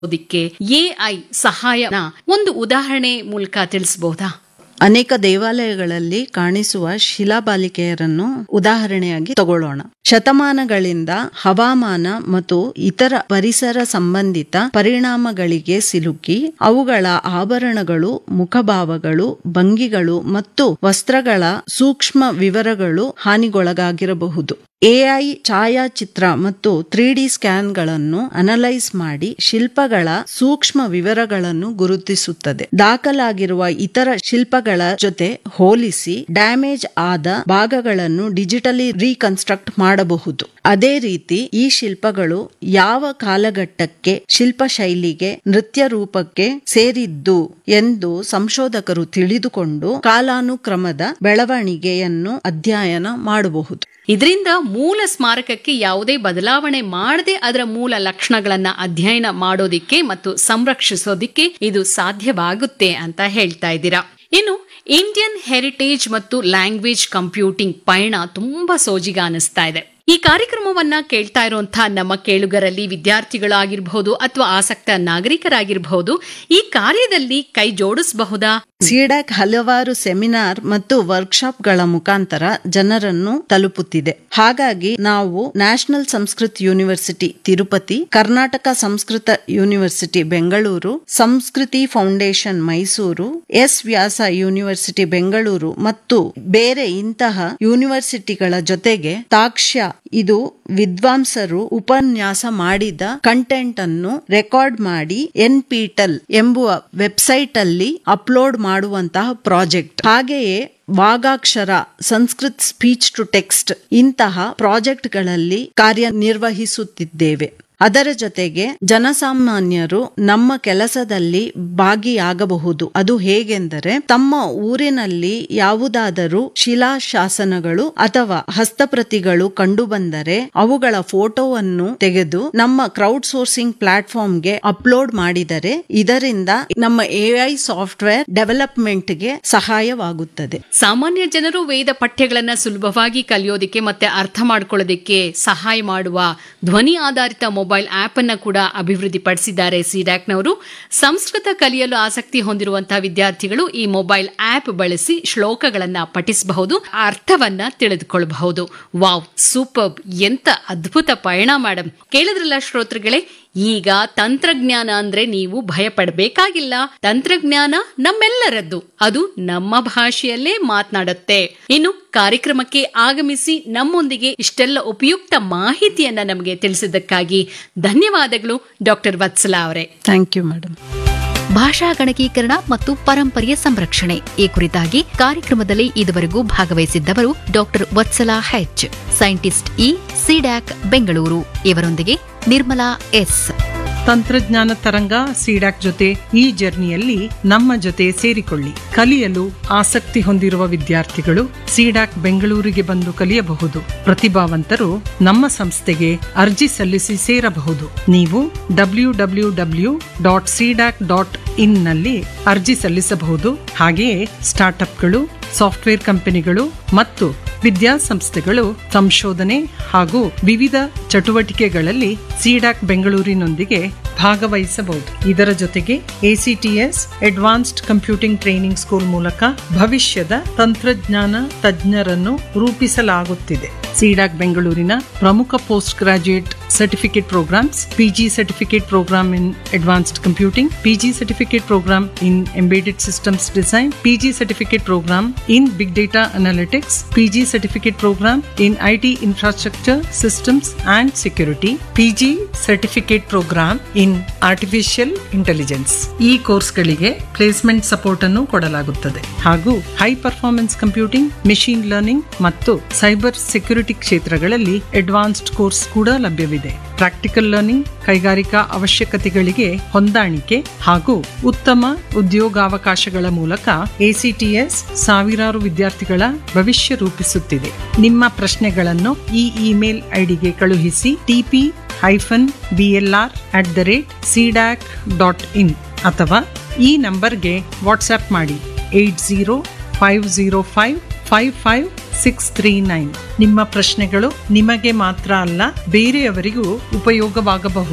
ಓದಿಕ್ಕೆ AI ಸಹಾಯನ ಒಂದು ಉದಾಹರಣೆ ಮೂಲಕ ತಿಳಿಸಬಹುದಾ ಅನೇಕ ದೇವಾಲಯಗಳಲ್ಲಿ ಕಾಣಿಸುವ ಶಿಲಾಬಾಲಿಕೆಯರನ್ನು ಉದಾಹರಣೆಯಾಗಿ ತಗೊಳ್ಳೋಣ ಶತಮಾನಗಳಿಂದ ಹವಾಮಾನ ಮತ್ತು ಇತರ ಪರಿಸರ ಸಂಬಂಧಿತ ಪರಿಣಾಮಗಳಿಗೆ ಸಿಲುಕಿ ಅವುಗಳ ಆಭರಣಗಳು ಮುಖಭಾವಗಳು ಭಂಗಿಗಳು ಮತ್ತು ವಸ್ತ್ರಗಳ ಸೂಕ್ಷ್ಮ ವಿವರಗಳು ಹಾನಿಗೊಳಗಾಗಿರಬಹುದು ಎಐ ಛಾಯಾಚಿತ್ರ ಮತ್ತು ತ್ರೀ ಡಿ ಸ್ಕ್ಯಾನ್ಗಳನ್ನು ಅನಲೈಸ್ ಮಾಡಿ ಶಿಲ್ಪಗಳ ಸೂಕ್ಷ್ಮ ವಿವರಗಳನ್ನು ಗುರುತಿಸುತ್ತದೆ ದಾಖಲಾಗಿರುವ ಇತರ ಶಿಲ್ಪಗಳ ಜೊತೆ ಹೋಲಿಸಿ ಡ್ಯಾಮೇಜ್ ಆದ ಭಾಗಗಳನ್ನು ಡಿಜಿಟಲಿ ರೀಕನ್ಸ್ಟ್ರಕ್ಟ್ ಮಾಡಬಹುದು ಅದೇ ರೀತಿ ಈ ಶಿಲ್ಪಗಳು ಯಾವ ಕಾಲಘಟ್ಟಕ್ಕೆ ಶಿಲ್ಪ ಶೈಲಿಗೆ ನೃತ್ಯ ರೂಪಕ್ಕೆ ಸೇರಿದ್ದು ಎಂದು ಸಂಶೋಧಕರು ತಿಳಿದುಕೊಂಡು ಕಾಲಾನುಕ್ರಮದ ಬೆಳವಣಿಗೆಯನ್ನು ಅಧ್ಯಯನ ಮಾಡಬಹುದು ಇದರಿಂದ ಮೂಲ ಸ್ಮಾರಕಕ್ಕೆ ಯಾವುದೇ ಬದಲಾವಣೆ ಮಾಡದೆ ಅದರ ಮೂಲ ಲಕ್ಷಣಗಳನ್ನ ಅಧ್ಯಯನ ಮಾಡೋದಿಕ್ಕೆ ಮತ್ತು ಸಂರಕ್ಷಿಸೋದಿಕ್ಕೆ ಇದು ಸಾಧ್ಯವಾಗುತ್ತೆ ಅಂತ ಹೇಳ್ತಾ ಇದ್ದೀರಾ ಇನ್ನು ಇಂಡಿಯನ್ ಹೆರಿಟೇಜ್ ಮತ್ತು ಲ್ಯಾಂಗ್ವೇಜ್ ಕಂಪ್ಯೂಟಿಂಗ್ ಪಯಣ ತುಂಬಾ ಸೋಜಿಗ ಅನಿಸ್ತಾ ಇದೆ ಈ ಕಾರ್ಯಕ್ರಮವನ್ನ ಕೇಳ್ತಾ ಇರುವಂತಹ ನಮ್ಮ ಕೇಳುಗರಲ್ಲಿ ವಿದ್ಯಾರ್ಥಿಗಳಾಗಿರಬಹುದು ಅಥವಾ ಆಸಕ್ತ ನಾಗರಿಕರಾಗಿರಬಹುದು ಈ ಕಾರ್ಯದಲ್ಲಿ ಕೈ ಜೋಡಿಸಬಹುದಾ ಸಿಡಾಕ್ ಹಲವಾರು ಸೆಮಿನಾರ್ ಮತ್ತು ವರ್ಕ್ಶಾಪ್ಗಳ ಮುಖಾಂತರ ಜನರನ್ನು ತಲುಪುತ್ತಿದೆ ಹಾಗಾಗಿ ನಾವು national Sanskrit university Tirupati Karnataka Sanskrit university Bengaluru Samskriti foundation Mysuru S Vyasa university Bengaluru ಮತ್ತು ಬೇರೆ ಇಂತಹ ಯೂನಿವರ್ಸಿಟಿಗಳ ಜೊತೆಗೆ ತಾಕ್ಷ್ಯ ಇದು ವಿದ್ವಾಂಸರು ಉಪನ್ಯಾಸ ಮಾಡಿದ ಕಂಟೆಂಟ್ ಅನ್ನು ರೆಕಾರ್ಡ್ ಮಾಡಿ ಎನ್ ಪಿಟಲ್ ಎಂಬುವ ವೆಬ್ಸೈಟ್ ಅಲ್ಲಿ ಅಪ್ಲೋಡ್ ಮಾಡುವಂತಹ ಪ್ರಾಜೆಕ್ಟ್ ಹಾಗೆಯೇ Vagakshara Sanskrit speech to text ಇಂತಹ ಪ್ರಾಜೆಕ್ಟ್ಗಳಲ್ಲಿ ಕಾರ್ಯನಿರ್ವಹಿಸುತ್ತಿದ್ದೇವೆ ಅದರ ಜೊತೆಗೆ ಜನಸಾಮಾನ್ಯರು ನಮ್ಮ ಕೆಲಸದಲ್ಲಿ ಭಾಗಿಯಾಗಬಹುದು ಅದು ಹೇಗೆಂದರೆ ತಮ್ಮ ಊರಿನಲ್ಲಿ ಯಾವುದಾದರೂ ಶಿಲಾಶಾಸನಗಳು ಅಥವಾ ಹಸ್ತಪ್ರತಿಗಳು ಕಂಡುಬಂದರೆ ಅವುಗಳ ಫೋಟೋವನ್ನು ತೆಗೆದು ನಮ್ಮ ಕ್ರೌಡ್ ಸೋರ್ಸಿಂಗ್ ಪ್ಲಾಟ್ಫಾರ್ಮ್ಗೆ ಅಪ್ಲೋಡ್ ಮಾಡಿದರೆ ಇದರಿಂದ ನಮ್ಮ ಎಐ ಸಾಫ್ಟ್ವೇರ್ ಡೆವಲಪ್ಮೆಂಟ್ಗೆ ಸಹಾಯವಾಗುತ್ತದೆ ಸಾಮಾನ್ಯ ಜನರು ವೇದ ಪಠ್ಯಗಳನ್ನ ಸುಲಭವಾಗಿ ಕಲಿಯೋದಿಕ್ಕೆ ಮತ್ತೆ ಅರ್ಥ ಮಾಡ್ಕೊಳ್ಳೋದಿಕ್ಕೆ ಸಹಾಯ ಮಾಡುವ ಧ್ವನಿ ಆಧಾರಿತ ಮೊಬೈಲ್ ಆಪ್ ಅನ್ನ ಕೂಡ ಅಭಿವೃದ್ಧಿಪಡಿಸಿದ್ದಾರೆ ಸಿಡ್ಯಾಕ್ನವರು ಸಂಸ್ಕೃತ ಕಲಿಯಲು ಆಸಕ್ತಿ ಹೊಂದಿರುವಂತಹ ವಿದ್ಯಾರ್ಥಿಗಳು ಈ ಮೊಬೈಲ್ ಆಪ್ ಬಳಸಿ ಶ್ಲೋಕಗಳನ್ನ ಪಠಿಸಬಹುದು ಅರ್ಥವನ್ನ ತಿಳಿದುಕೊಳ್ಳಬಹುದು ವಾವ್ ಸೂಪರ್ ಎಂತ ಅದ್ಭುತ ಪಯಣ ಮೇಡಮ್ ಕೇಳಿದ್ರಲ್ಲ ಶ್ರೋತೃಗಳೇ ಈಗ ತಂತ್ರಜ್ಞಾನ ಅಂದ್ರೆ ನೀವು ಭಯ ಪಡಬೇಕಾಗಿಲ್ಲ ತಂತ್ರಜ್ಞಾನ ನಮ್ಮೆಲ್ಲರದ್ದು ಅದು ನಮ್ಮ ಭಾಷೆಯಲ್ಲೇ ಮಾತನಾಡುತ್ತೆ ಇನ್ನು ಕಾರ್ಯಕ್ರಮಕ್ಕೆ ಆಗಮಿಸಿ ನಮ್ಮೊಂದಿಗೆ ಇಷ್ಟೆಲ್ಲ ಉಪಯುಕ್ತ ಮಾಹಿತಿಯನ್ನ ನಮಗೆ ತಿಳಿಸಿದ್ದಕ್ಕಾಗಿ ಧನ್ಯವಾದಗಳು ಡಾಕ್ಟರ್ ವತ್ಸಲಾ ಅವರೇ ಥ್ಯಾಂಕ್ ಯು ಮೇಡಮ್ ಭಾಷಾ ಗಣಕೀಕರಣ ಮತ್ತು ಪರಂಪರೆಯ ಸಂರಕ್ಷಣೆ ಈ ಕುರಿತಾಗಿ ಕಾರ್ಯಕ್ರಮದಲ್ಲಿ ಇದುವರೆಗೂ ಭಾಗವಹಿಸಿದ್ದವರು doctor Vatsala H scientist E CDAC Bengaluru ಇವರೊಂದಿಗೆ ನಿರ್ಮಲಾ ಎಸ್ ತಂತ್ರಜ್ಞಾನ ತರಂಗ ಸಿಡಾಕ್ ಜೊತೆ ಈ ಜರ್ನಿಯಲ್ಲಿ ನಮ್ಮ ಜೊತೆ ಸೇರಿಕೊಳ್ಳಿ ಕಲಿಯಲು ಆಸಕ್ತಿ ಹೊಂದಿರುವ ವಿದ್ಯಾರ್ಥಿಗಳು ಸಿಡಾಕ್ ಬೆಂಗಳೂರಿಗೆ ಬಂದು ಕಲಿಯಬಹುದು ಪ್ರತಿಭಾವಂತರು ನಮ್ಮ ಸಂಸ್ಥೆಗೆ ಅರ್ಜಿ ಸಲ್ಲಿಸಿ ಸೇರಬಹುದು ನೀವು W W W dot CDAC dot in ನಲ್ಲಿ ಅರ್ಜಿ ಸಲ್ಲಿಸಬಹುದು ಹಾಗೆಯೇ ಸ್ಟಾರ್ಟ್ಅಪ್ಗಳು ಸಾಫ್ಟ್ವೇರ್ ಕಂಪನಿಗಳು ಮತ್ತು ವಿದ್ಯಾಸಂಸ್ಥೆಗಳು ಸಂಶೋಧನೆ ಹಾಗೂ ವಿವಿಧ ಚಟುವಟಿಕೆಗಳಲ್ಲಿ ಸಿಡಾಕ್ ಬೆಂಗಳೂರಿನೊಂದಿಗೆ ಭಾಗವಹಿಸಬಹುದು ಇದರ ಜೊತೆಗೆ ACTS advanced computing training school ಮೂಲಕ ಭವಿಷ್ಯದ ತಂತ್ರಜ್ಞಾನ ತಜ್ಞರನ್ನು ರೂಪಿಸಲಾಗುತ್ತಿದೆ ಸಿಡಾಕ್ ಬೆಂಗಳೂರಿನ ಪ್ರಮುಖ post graduate certificate programmes PG certificate programme in advanced computing PG certificate programme in embedded systems design PG certificate programme in big data analytics PG certificate programme in IT infrastructure systems and security PG certificate programme in artificial intelligence ಈ ಕೋರ್ಸ್ಗಳಿಗೆ placement support ಅನ್ನು ಕೊಡಲಾಗುತ್ತದೆ ಹಾಗೂ high performance computing machine learning ಮತ್ತು cyber security ಕ್ಷೇತ್ರಗಳಲ್ಲಿ advanced course ಕೂಡ ಲಭ್ಯವಿದೆ practical learning ಕೈಗಾರಿಕಾ ಅವಶ್ಯಕತೆಗಳಿಗೆ ಹೊಂದಾಣಿಕೆ ಹಾಗೂ ಉತ್ತಮ ಉದ್ಯೋಗಾವಕಾಶಗಳ ಮೂಲಕ ಎಸಿಟಿಎಸ್ ಸಾವಿರಾರು ವಿದ್ಯಾರ್ಥಿಗಳ ಭವಿಷ್ಯ ರೂಪಿಸುತ್ತಿದೆ ನಿಮ್ಮ ಪ್ರಶ್ನೆಗಳನ್ನು ಈ ಇಮೇಲ್ ಐಡಿಗೆ ಕಳುಹಿಸಿ TP hyphen BLR at the rate CDAC dot in ಅಥವಾ ಈ ನಂಬರ್ಗೆ ವಾಟ್ಸ್ಆಪ್ ಮಾಡಿ eight zero five zero five five five six three nine ನಿಮ್ಮ ಪ್ರಶ್ನೆಗಳು ನಿಮಗೆ ಮಾತ್ರ ಅಲ್ಲ ಬೇರೆಯವರಿಗೂ ಉಪಯೋಗವಾಗಬಹುದು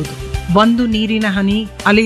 ಒಂದು ನೀರಿನ ಹನಿ ಅಲೆಯ